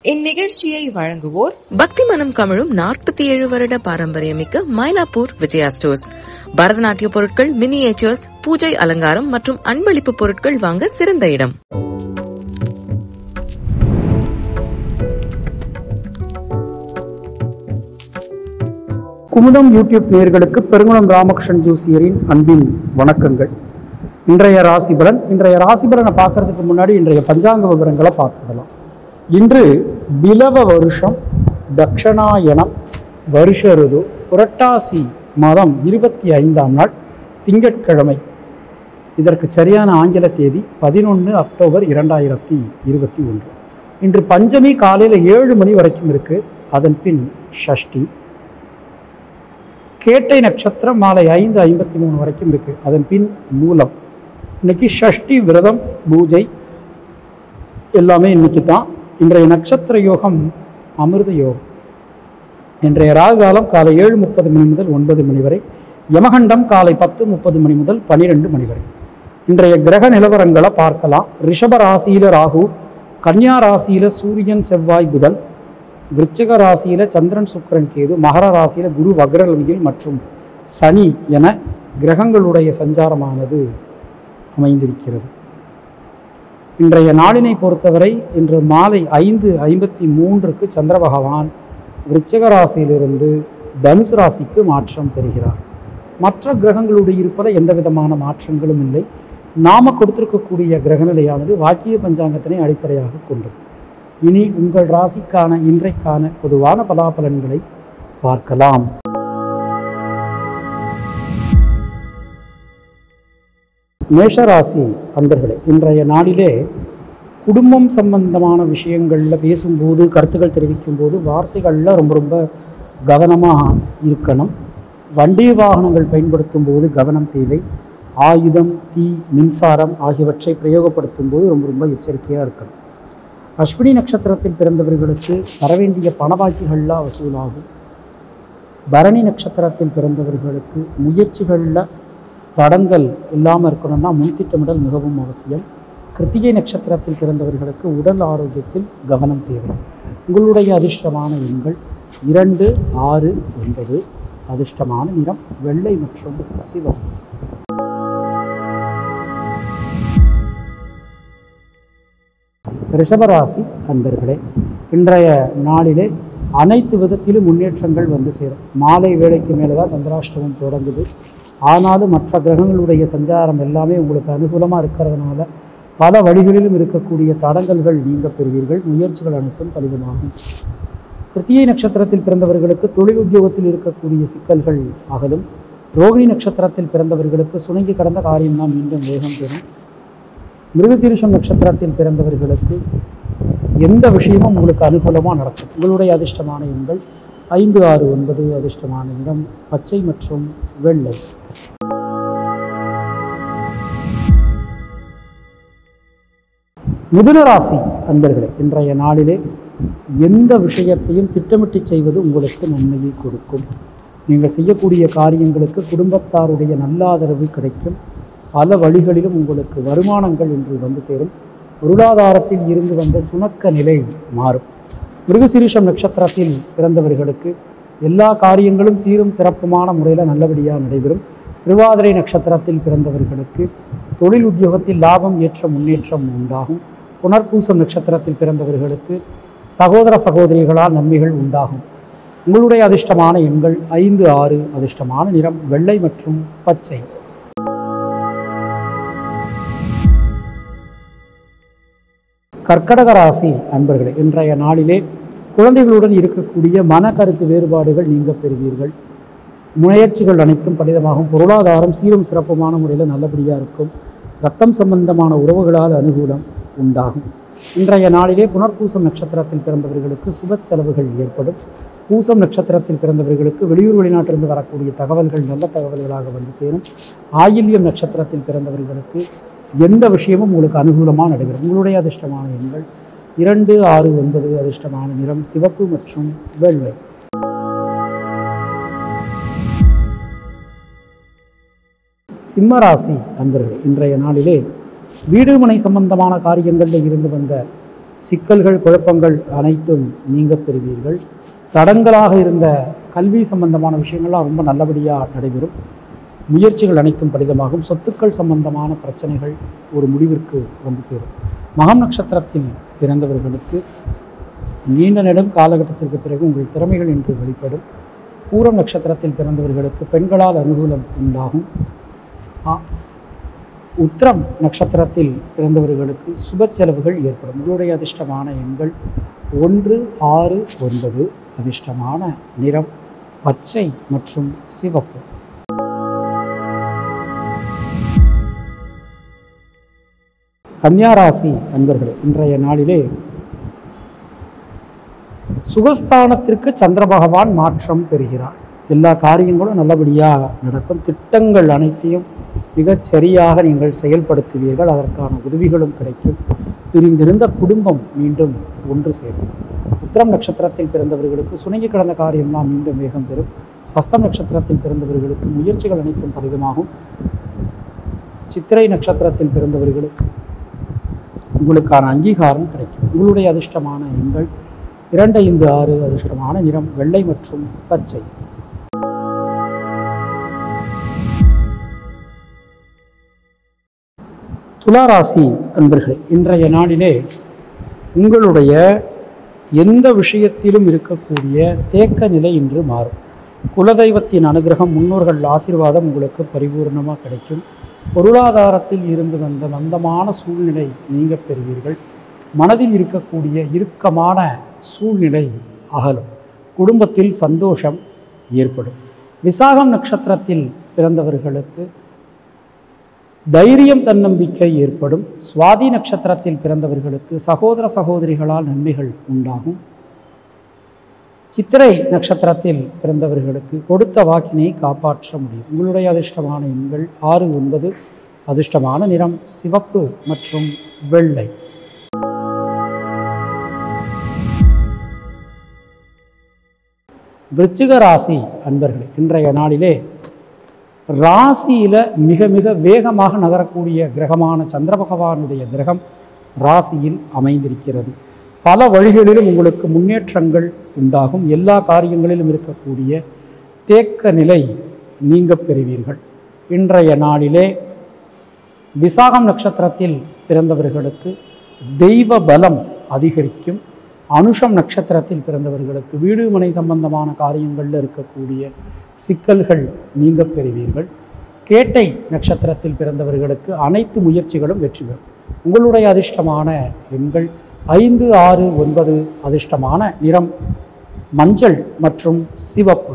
இந்நிகழ்ச்சியை வழங்குவோர் பக்தி மனம் கமழும் நாற்பத்தி ஏழு வருட பாரம்பரியமிக்க மயிலாப்பூர் விஜயா ஸ்டோர்ஸ் பரதநாட்டிய பொருட்கள் மினியேச்சர்ஸ் பூஜை அலங்காரம் மற்றும் அன்பளிப்பு பொருட்கள் வாங்க சிறந்த இடம் குமுதம் யூடியூப் நேயர்களுக்கு பெருங்குளம் ராமகிருஷ்ணன் ஜோசியரின் அன்பின் வணக்கங்கள் இன்றைய ராசிபலன் இன்றைய ராசிபலனை பார்க்கறதுக்கு முன்னாடி இன்றைய பஞ்சாங்க விவரங்களை பார்த்துடலாம் இன்று பிலவ வருஷம் தக்ஷணாயனம் வருஷ ருது புரட்டாசி மாதம் இருபத்தி ஐந்தாம் நாள் திங்கட்கிழமை இதற்கு சரியான ஆங்கில தேதி பதினொன்று அக்டோபர் இரண்டாயிரத்தி இருபத்தி ஒன்று இன்று பஞ்சமி காலையில் ஏழு மணி வரைக்கும் இருக்கு அதன் பின் ஷஷ்டி கேட்டை நட்சத்திரம் மாலை ஐந்து ஐம்பத்தி மூணு வரைக்கும் இருக்கு அதன் பின் மூலம் இன்னைக்கு ஷஷ்டி விரதம் பூஜை எல்லாமே இன்னைக்கு தான் இன்றைய நட்சத்திர யோகம் அமிர்த யோகம் இன்றைய ராகு காலம் காலை ஏழு முப்பது மணி முதல் ஒன்பது மணி வரை யமகண்டம் காலை பத்து முப்பது மணி முதல் பனிரெண்டு மணி வரை இன்றைய கிரக நிலவரங்களை பார்க்கலாம் ரிஷப ராசியில ராகு கன்னியா ராசியில சூரியன் செவ்வாய் புதன் விருச்சிக ராசியில சந்திரன் சுக்கிரன் கேது மகர ராசியில குரு வக்ரலவியில் மற்றும் சனி என கிரகங்களுடைய சஞ்சாரமானது அமைந்திருக்கிறது இன்றைய நாளினை பொறுத்தவரை இன்று மாலை ஐந்து ஐம்பத்தி மூன்றுக்கு சந்திர பகவான் விருச்சிக ராசியிலிருந்து தனுசு ராசிக்கு மாற்றம் பெறுகிறார் மற்ற கிரகங்களுடைய இருப்பதில் எந்த விதமான மாற்றங்களும் இல்லை நாம கொடுத்திருக்கக்கூடிய கிரகநிலையானது வாக்கிய பஞ்சாங்கத்தினை அடிப்படையாக கொண்டது இனி உங்கள் ராசிக்கான இன்றைக்கான பொதுவான பலாபலன்களை பார்க்கலாம் மேஷராசி அன்பர்களே இன்றைய நாளிலே குடும்பம் சம்பந்தமான விஷயங்களில் பேசும்போது கருத்துக்கள் தெரிவிக்கும் போது வார்த்தைகளில் ரொம்ப ரொம்ப கவனமாக இருக்கணும் வண்டி வாகனங்கள் பயன்படுத்தும் போது கவனம் தேவை ஆயுதம் தீ மின்சாரம் ஆகியவற்றை பிரயோகப்படுத்தும் போது ரொம்ப ரொம்ப எச்சரிக்கையாக இருக்கணும் அஸ்வினி நட்சத்திரத்தில் பிறந்தவர்களுக்கு வரவேண்டிய பணபாக்கிகள்லாம் வசூலாகும் பரணி நட்சத்திரத்தில் பிறந்தவர்களுக்கு முயற்சிகளில் தடங்கள் இல்லாமல் இருக்கணும்னா முன்திட்டமிடல் மிகவும் அவசியம் கிருத்திகை நட்சத்திரத்தில் பிறந்தவர்களுக்கு உடல் ஆரோக்கியத்தில் கவனம் தேவை உங்களுடைய அதிர்ஷ்டமான எண்கள் இரண்டு ஆறு ஒன்பது அதிர்ஷ்டமான நிறம் வெள்ளை மற்றும் சிவப்பு ரிஷபராசி அன்பர்களே இன்றைய நாளிலே அனைத்து விதத்திலும் முன்னேற்றங்கள் வந்து சேரும் மாலை வேளைக்கு மேலே தான் சந்திராஷ்டமம் தொடங்குது ஆனாலும் மற்ற கிரகங்களுடைய சஞ்சாரம் எல்லாமே உங்களுக்கு அனுகூலமாக இருக்கிறதுனால பல வழிகளிலும் இருக்கக்கூடிய தடங்கல்கள் நீங்க பெறுவீர்கள் முயற்சிகள் அனைத்தும் பலிதமாகும் கிருத்திகை நட்சத்திரத்தில் பிறந்தவர்களுக்கு தொழில் உத்தியோகத்தில் இருக்கக்கூடிய சிக்கல்கள் அகலும் ரோகிணி நட்சத்திரத்தில் பிறந்தவர்களுக்கு சுணங்கி கடந்த காரியம்தான் மீண்டும் வேகம் பெறும் மிருகசீரிஷம் நட்சத்திரத்தில் பிறந்தவர்களுக்கு எந்த விஷயமும் உங்களுக்கு அனுகூலமாக நடக்கும் உங்களுடைய அதிர்ஷ்டமான எண்கள் ஐந்து ஆறு ஒன்பது அதிர்ஷ்டமான நிறம் பச்சை மற்றும் வெள்ளை மிதுன ராசி அன்பர்களே இன்றைய நாளிலே எந்த விஷயத்தையும் திட்டமிட்டு செய்வது உங்களுக்கு நன்மையை கொடுக்கும் நீங்கள் செய்யக்கூடிய காரியங்களுக்கு குடும்பத்தாருடைய நல்லாதரவு கிடைக்கும் பல வழிகளிலும் உங்களுக்கு வருமானங்கள் இன்று வந்து சேரும் பொருளாதாரத்தில் இருந்து வந்த சுணக்க நிலை மாறும் மிருகசீரிஷம் நட்சத்திரத்தில் பிறந்தவர்களுக்கு எல்லா காரியங்களும் சீரும் சிறப்புமான முறையில் நல்லபடியாக நடைபெறும் திருவாதிரை நட்சத்திரத்தில் பிறந்தவர்களுக்கு தொழில் உத்தியோகத்தில் லாபம் ஏற்ற முன்னேற்றம் உண்டாகும் புனர்பூசம் நட்சத்திரத்தில் பிறந்தவர்களுக்கு சகோதர சகோதரிகளால் நன்மைகள் உண்டாகும் உங்களுடைய அதிர்ஷ்டமான எண்கள் ஐந்து ஆறு அதிர்ஷ்டமான நிறம் வெள்ளை மற்றும் பச்சை கர்க்கடக ராசி அன்பர்களே இன்றைய நாளிலே குழந்தைகளுடன் இருக்கக்கூடிய மன கருத்து வேறுபாடுகள் நீங்க பெறுவீர்கள் முயற்சிகள் அனைத்தும் பலிதமாகும் பொருளாதாரம் சீரும் சிறப்புமான முறையில் நல்லபடியாக இருக்கும் ரத்தம் சம்பந்தமான உறவுகளால் அனுகூலம் உண்டாகும் இன்றைய நாளிலே புனர்பூசம் நட்சத்திரத்தில் பிறந்தவர்களுக்கு சுப செலவுகள் ஏற்படும் பூசம் நட்சத்திரத்தில் பிறந்தவர்களுக்கு வெளியூர் வெளிநாட்டிலிருந்து வரக்கூடிய தகவல்கள் நல்ல தகவல்களாக வந்து சேரும் ஆயில்யம் நட்சத்திரத்தில் பிறந்தவர்களுக்கு எந்த விஷயமும் உங்களுக்கு அனுகூலமாக நடைபெறும் உங்களுடைய அதிர்ஷ்டமான எண்கள் இரண்டு ஆறு ஒன்பது அதிர்ஷ்டமான நிறம் சிவப்பு மற்றும் வெள்ளை சிம்மராசி அன்பர்களே இன்றைய நாளிலே வீடு மனை சம்பந்தமான காரியங்களில் இருந்து வந்த சிக்கல்கள் குழப்பங்கள் அனைத்தும் நீங்க பெறுவீர்கள் தடங்களாக இருந்த கல்வி சம்பந்தமான விஷயங்கள்லாம் ரொம்ப நல்லபடியாக நடைபெறும் முயற்சிகள் அனைத்தும் பலிதமாகும் சொத்துக்கள் சம்பந்தமான பிரச்சனைகள் ஒரு முடிவிற்கு வந்து சேரும் மகம் நட்சத்திரத்தில் பிறந்தவர்களுக்கு நீண்ட நெடும் காலகட்டத்திற்கு பிறகு உங்கள் திறமைகள் என்று வெளிப்படும் பூரம் நட்சத்திரத்தில் பிறந்தவர்களுக்கு பெண்களால் அனுகூலம் உண்டாகும் ஆ- உத்திரம் நட்சத்திரத்தில் பிறந்தவர்களுக்கு சுப செலவுகள் ஏற்படும் உங்களுடைய அதிர்ஷ்டமான எண்கள் ஒன்று ஆறு ஒன்பது அதிர்ஷ்டமான நிறம் பச்சை மற்றும் சிவப்பு கன்னியாராசி அன்பர்களே இன்றைய நாளிலே சுகஸ்தானத்திற்கு சந்திர பகவான் மாற்றம் பெறுகிறார் எல்லா காரியங்களும் நல்லபடியாக நடக்கும் திட்டங்கள் அனைத்தையும் மிகச் சரியாக நீங்கள் செயல்படுத்துவீர்கள் அதற்கான உதவிகளும் கிடைக்கும் பிரிந்திருந்த குடும்பம் மீண்டும் ஒன்று சேரும் உத்திரம் நட்சத்திரத்தில் பிறந்தவர்களுக்கு சுணங்கி கிடந்த காரியம்லாம் மீண்டும் வேகம் பெறும் ஹஸ்தம் நட்சத்திரத்தில் பிறந்தவர்களுக்கு முயற்சிகள் அனைத்தும் பலிதமாகும் சித்திரை நட்சத்திரத்தில் பிறந்தவர்களுக்கு உங்களுக்கான அங்கீகாரம் கிடைக்கும் உங்களுடைய அதிர்ஷ்டமான எண்கள் இரண்டு ஐந்து ஆறு அதிர்ஷ்டமான நிறம் வெள்ளை மற்றும் பச்சை துளாராசி அன்பர்களே இன்றைய நாளிலே உங்களுடைய எந்த விஷயத்திலும் இருக்கக்கூடிய தேக்க நிலை இன்று மாறும் குலதெய்வத்தின் அனுகிரகம் முன்னோர்கள் ஆசீர்வாதம் உங்களுக்கு பரிபூர்ணமாக கிடைக்கும் பொருளாதாரத்தில் இருந்து வந்த மந்தமான சூழ்நிலை நீங்க பெறுவீர்கள் மனதில் இருக்கக்கூடிய இறுக்கமான சூழ்நிலை அகலும் குடும்பத்தில் சந்தோஷம் ஏற்படும் விசாகம் நட்சத்திரத்தில் பிறந்தவர்களுக்கு தைரியம் தன்னம்பிக்கை ஏற்படும் சுவாதி நட்சத்திரத்தில் பிறந்தவர்களுக்கு சகோதர சகோதரிகளால் நன்மைகள் உண்டாகும் சித்திரை நட்சத்திரத்தில் பிறந்தவர்களுக்கு கொடுத்த வாக்கினை காப்பாற்ற முடியும் உங்களுடைய அதிர்ஷ்டமான எண்கள் ஆறு ஒன்பது அதிர்ஷ்டமான நிறம் சிவப்பு மற்றும் வெள்ளை விருச்சிக ராசி அன்பர்களே இன்றைய நாளிலே ராசியில மிக மிக வேகமாக நகரக்கூடிய கிரகமான சந்திர பகவானுடைய கிரகம் ராசியில் அமைந்திருக்கிறது பல வழிகளிலும் உங்களுக்கு முன்னேற்றங்கள் உண்டாகும் எல்லா காரியங்களிலும் இருக்கக்கூடிய தேக்க நிலை நீங்க பெறுவீர்கள் இன்றைய நாளிலே விசாகம் நட்சத்திரத்தில் பிறந்தவர்களுக்கு தெய்வ பலம் அதிகரிக்கும் அனுஷம் நட்சத்திரத்தில் பிறந்தவர்களுக்கு வீடு மனை சம்பந்தமான காரியங்களில் இருக்கக்கூடிய சிக்கல்கள் நீங்க பெறுவீர்கள் கேட்டை நட்சத்திரத்தில் பிறந்தவர்களுக்கு அனைத்து முயற்சிகளும் வெற்றி பெறும் உங்களுடைய அதிர்ஷ்டமான எண்கள் ஐந்து ஆறு ஒன்பது அதிர்ஷ்டமான நிறம் மஞ்சள் மற்றும் சிவப்பு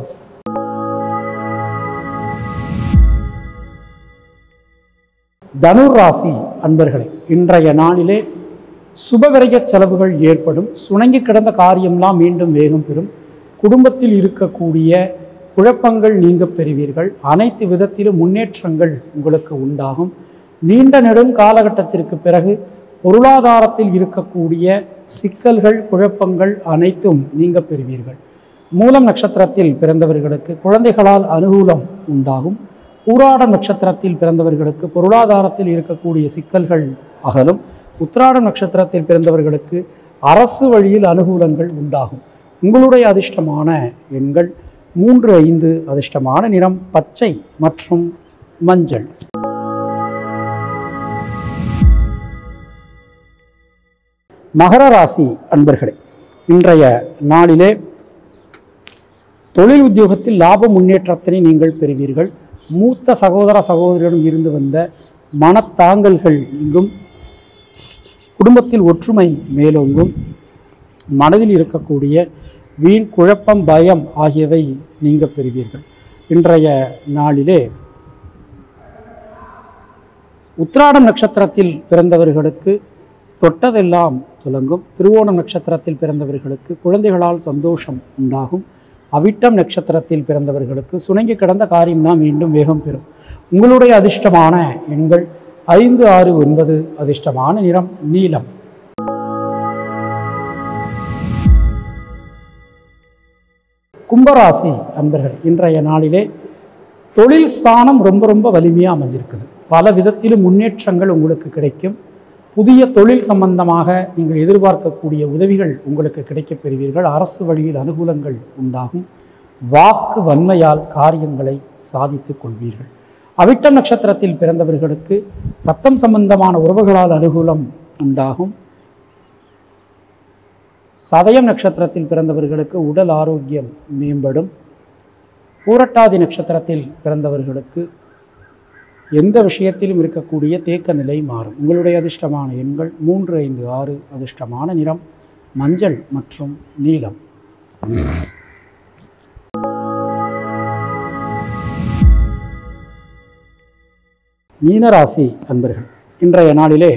தனுர் ராசி அன்பர்களே இன்றைய நாளிலே சுபவிரய செலவுகள் ஏற்படும் சுணங்கி கிடந்த காரியம்லாம் மீண்டும் வேகம் பெறும் குடும்பத்தில் இருக்கக்கூடிய குழப்பங்கள் நீங்க பெறுவீர்கள் அனைத்து விதத்திலும் முன்னேற்றங்கள் உங்களுக்கு உண்டாகும் நீண்ட நெடும் காலகட்டத்திற்கு பிறகு பொருளாதாரத்தில் இருக்கக்கூடிய சிக்கல்கள் குழப்பங்கள் அனைத்தும் நீங்க பெறுவீர்கள் மூலம் நட்சத்திரத்தில் பிறந்தவர்களுக்கு குழந்தைகளால் அனுகூலம் உண்டாகும் பூராடம் நட்சத்திரத்தில் பிறந்தவர்களுக்கு பொருளாதாரத்தில் இருக்கக்கூடிய சிக்கல்கள் அகலும் உத்திராடம் நட்சத்திரத்தில் பிறந்தவர்களுக்கு அரசு வழியில் அனுகூலங்கள் உண்டாகும் உங்களுடைய அதிர்ஷ்டமான எண்கள் மூன்று ஐந்து அதிர்ஷ்டமான நிறம் பச்சை மற்றும் மஞ்சள் மகர ராசி அன்பர்களே இன்றைய நாளிலே தொழில் உத்தியோகத்தில் லாப முன்னேற்றத்தினை நீங்கள் பெறுவீர்கள் மூத்த சகோதர சகோதரியிடம் இருந்து வந்த மனத்தாங்கல்கள் நீங்கும் குடும்பத்தில் ஒற்றுமை மேலோங்கும் மனதில் இருக்கக்கூடிய வீண் குழப்பம் பயம் ஆகியவை நீங்க பெறுவீர்கள் இன்றைய நாளிலே உத்திராடம் நட்சத்திரத்தில் பிறந்தவர்களுக்கு தொட்டதெல்லாம் துலங்கும் திருவோணம் நட்சத்திரத்தில் பிறந்தவர்களுக்கு குழந்தைகளால் சந்தோஷம் உண்டாகும் அவிட்டம் நட்சத்திரத்தில் பிறந்தவர்களுக்கு சுணங்கி கிடந்த காரியம்தான் மீண்டும் வேகம் பெறும் உங்களுடைய அதிர்ஷ்டமான எண்கள் ஐந்து ஆறு ஒன்பது அதிர்ஷ்டமான நிறம் நீலம் கும்பராசி அன்பர்கள் இன்றைய நாளிலே தொழில் ஸ்தானம் ரொம்ப ரொம்ப வலிமையாக அமைஞ்சிருக்குது பல விதத்திலும் முன்னேற்றங்கள் உங்களுக்கு கிடைக்கும் புதிய தொழில் சம்பந்தமாக நீங்கள் எதிர்பார்க்கக்கூடிய உதவிகள் உங்களுக்கு கிடைக்கப் பெறுவீர்கள் அரசு வழியில் அனுகூலங்கள் உண்டாகும் வாக்கு வன்மையால் காரியங்களை சாதித்துக் கொள்வீர்கள் அவிட்டம் நட்சத்திரத்தில் பிறந்தவர்களுக்கு ரத்தம் சம்பந்தமான உறவுகளால் அனுகூலம் உண்டாகும் சதயம் நட்சத்திரத்தில் பிறந்தவர்களுக்கு உடல் ஆரோக்கியம் மேம்படும் பூரட்டாதி நட்சத்திரத்தில் பிறந்தவர்களுக்கு எந்த விஷயத்திலும் இருக்கக்கூடிய தேக்க நிலை மாறும் உங்களுடைய அதிர்ஷ்டமான எண்கள் மூன்று ஐந்து ஆறு அதிர்ஷ்டமான நிறம் மஞ்சள் மற்றும் நீலம் மீனராசி அன்பர்கள் இன்றைய நாளிலே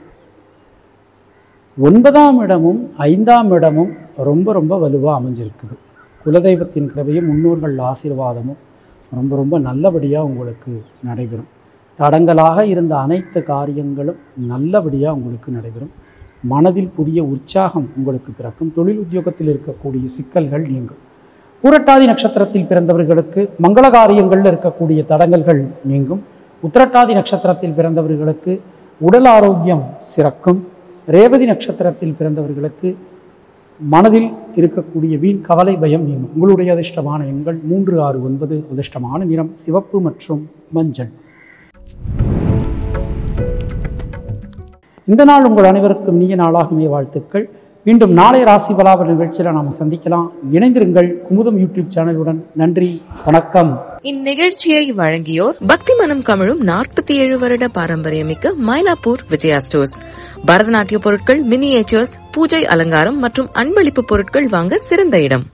ஒன்பதாம் இடமும் ஐந்தாம் இடமும் ரொம்ப ரொம்ப வலுவாக அமைஞ்சிருக்குது குலதெய்வத்தின் கிருபையும் முன்னோர்கள் ஆசீர்வாதமும் ரொம்ப ரொம்ப நல்லபடியாக உங்களுக்கு நடைபெறும் தடங்கலாக இருந்த அனைத்து காரியங்களும் நல்லபடியாக உங்களுக்கு நடைபெறும் மனதில் புதிய உற்சாகம் உங்களுக்கு பிறக்கும் தொழில் உத்தியோகத்தில் இருக்கக்கூடிய சிக்கல்கள் நீங்கும் பூரட்டாதி நட்சத்திரத்தில் பிறந்தவர்களுக்கு மங்கள காரியங்களில் இருக்கக்கூடிய தடங்கல்கள் நீங்கும் உத்திரட்டாதி நட்சத்திரத்தில் பிறந்தவர்களுக்கு உடல் ஆரோக்கியம் சிறக்கும் ரேவதி நட்சத்திரத்தில் பிறந்தவர்களுக்கு மனதில் இருக்கக்கூடிய வீண் கவலை பயம் நீங்கும் உங்களுடைய அதிர்ஷ்டமான எண்கள் மூன்று ஆறு ஒன்பது அதிர்ஷ்டமான நிறம் சிவப்பு மற்றும் மஞ்சள் இந்த நாள் உங்கள் அனைவருக்கும் இனிய நாளாகுமே வாழ்த்துக்கள் மீண்டும் நாளை ராசி பலாபல நிகழ்ச்சியில் நாம் சந்திக்கலாம் இணைந்திருங்கள் குமுதம் யூடியூப் சேனலுடன் நன்றி வணக்கம் இந்நிகழ்ச்சியை வழங்கியோர் பக்தி மனம் கமழும் நாற்பத்தி ஏழு வருட பாரம்பரியமிக்க மயிலாப்பூர் விஜயா ஸ்டோர்ஸ் பரதநாட்டிய பொருட்கள் மினியேச்சர்ஸ் பூஜை அலங்காரம் மற்றும் அன்பளிப்பு பொருட்கள் வாங்க சிறந்த இடம்